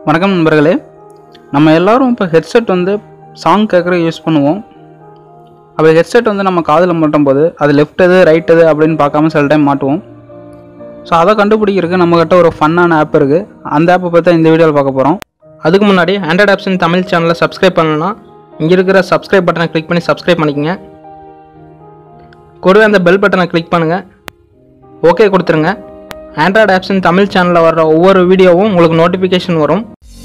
வணக்கம் நண்பர்களே நம்ம எல்லாரும் இப்போ ஹெட்செட் வந்து சாங் கேட்குற யூஸ் பண்ணுவோம் அப்போ ஹெட்செட் வந்து நம்ம காதில் மாட்டும் போது அது லெஃப்ட் எது ரைட் எது அப்படின்னு பார்க்காம சில டைம் மாட்டுவோம் ஸோ அதை கண்டுபிடிக்கிறதுக்கு நம்மக்கிட்ட ஒரு ஃபன்னான ஆப் இருக்குது அந்த ஆப்பை பற்றி தான் இந்த வீடியோவில் பார்க்க போகிறோம் அதுக்கு முன்னாடி ஆண்ட்ராய்ட் ஆப்ஷன் தமிழ் சேனலை சப்ஸ்கிரைப் பண்ணணும்னா இங்கே இருக்கிற சப்ஸ்கிரைப் பட்டனை கிளிக் பண்ணி சப்ஸ்கிரைப் பண்ணிக்கங்க கூடவே அந்த பெல் பட்டனை கிளிக் பண்ணுங்கள் ஓகே கொடுத்துருங்க ஆண்ட்ராய்ட் ஆப்ஷன் தமிழ் சேனலில் வர்ற ஒவ்வொரு வீடியோவும் உங்களுக்கு நோட்டிஃபிகேஷன் வரும்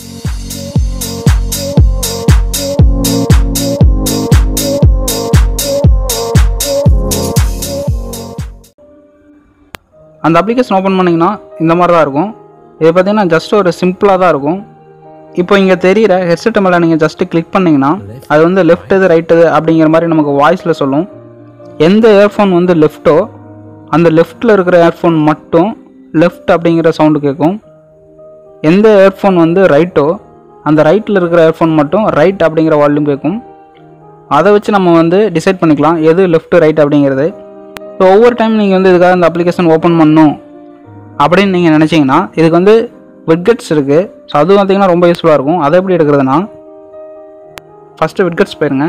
அந்த அப்ளிகேஷன் ஓப்பன் பண்ணிங்கன்னா இந்த மாதிரி தான் இருக்கும் இது பார்த்தீங்கன்னா ஜஸ்ட் ஒரு சிம்பிளாக தான் இருக்கும் இப்போ இங்கே தெரியிற ஹெட்செட் மேலே நீங்கள் ஜஸ்ட்டு கிளிக் பண்ணிங்கன்னா அது வந்து லெஃப்ட் எது ரைட் எது அப்படிங்கிற மாதிரி நமக்கு வாய்ஸில் சொல்லும் எந்த இயர்ஃபோன் வந்து லெஃப்ட்டோ அந்த லெஃப்ட்டில் இருக்கிற இயர்ஃபோன் மட்டும் லெஃப்ட் அப்படிங்கிற சவுண்டு கேட்கும் எந்த இயர்ஃபோன் வந்து ரைட்டோ அந்த ரைட்டில் இருக்கிற இயர்ஃபோன் மட்டும் ரைட் அப்படிங்கிற வால்யூம் கேட்கும் அதை வச்சு நம்ம வந்து டிசைட் பண்ணிக்கலாம் எது லெஃப்ட் ரைட் அப்படிங்கிறது ஸோ ஒவ்வொரு டைம் நீங்கள் வந்து இதுக்காக இந்த அப்ளிகேஷன் ஓப்பன் பண்ணணும் அப்படின்னு நீங்கள் நினச்சிங்கன்னா இதுக்கு வந்து விட்கெட்ஸ் இருக்குது ஸோ அது பார்த்தீங்கன்னா ரொம்ப யூஸ்ஃபுல்லாக இருக்கும் அதை எப்படி எடுக்கிறதுனா ஃபஸ்ட்டு விட்கெட்ஸ் போயிருங்க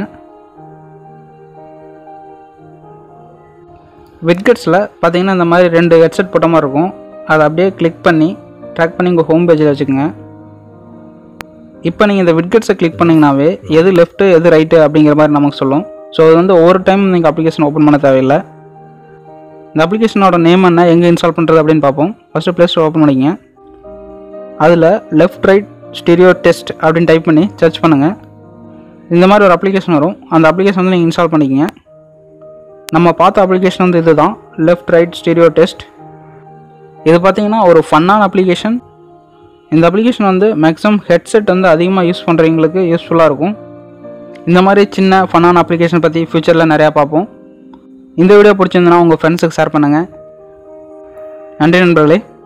விட்கெட்ஸில் பார்த்தீங்கன்னா இந்த மாதிரி ரெண்டு ஹெட்செட் போட்ட மாதிரி இருக்கும் அதை அப்படியே கிளிக் பண்ணி ட்ராக் பண்ணி உங்கள் ஹோம் பேஜில் வச்சுக்கோங்க இப்போ நீங்கள் இந்த விட்கெட்ஸை கிளிக் பண்ணிங்கனாவே எது லெஃப்ட்டு எது ரைட்டு அப்படிங்கிற மாதிரி நமக்கு சொல்லும் ஸோ அது வந்து ஒவ்வொரு டைம் நீங்கள் அப்ளிகேஷன் ஓப்பன் பண்ண தேவையில்லை இந்த அப்ளிகேஷனோட நேம் என்ன எங்கே இன்ஸ்டால் பண்ணுறது அப்படின்னு பார்ப்போம் ஃபஸ்ட்டு ப்ளே ஸ்டோர் ஓப்பன் பண்ணிங்க அதில் லெஃப்ட் ரைட் ஸ்டீரியோ டெஸ்ட் அப்படின்னு டைப் பண்ணி சர்ச் பண்ணுங்கள் இந்த மாதிரி ஒரு அப்ளிகேஷன் வரும் அந்த அப்ளிகேஷன் வந்து நீங்கள் இன்ஸ்டால் பண்ணிக்கங்க நம்ம பார்த்த அப்ளிகேஷன் வந்து இதுதான் லெஃப்ட் ரைட் ஸ்டீரியோ டெஸ்ட் இது பார்த்தீங்கன்னா ஒரு ஃபன்னான அப்ளிகேஷன் இந்த அப்ளிகேஷன் வந்து மேக்ஸிமம் ஹெட்செட் வந்து அதிகமாக யூஸ் பண்ணுறவங்களுக்கு யூஸ்ஃபுல்லாக இருக்கும் இந்த மாதிரி சின்ன ஃபன்னான அப்ளிகேஷன் பற்றி ஃப்யூச்சரில் நிறையா பார்ப்போம் இந்த வீடியோ பிடிச்சிருந்தனா உங்கள் ஃப்ரெண்ட்ஸுக்கு ஷேர் பண்ணுங்கள் நன்றி நண்பர்களே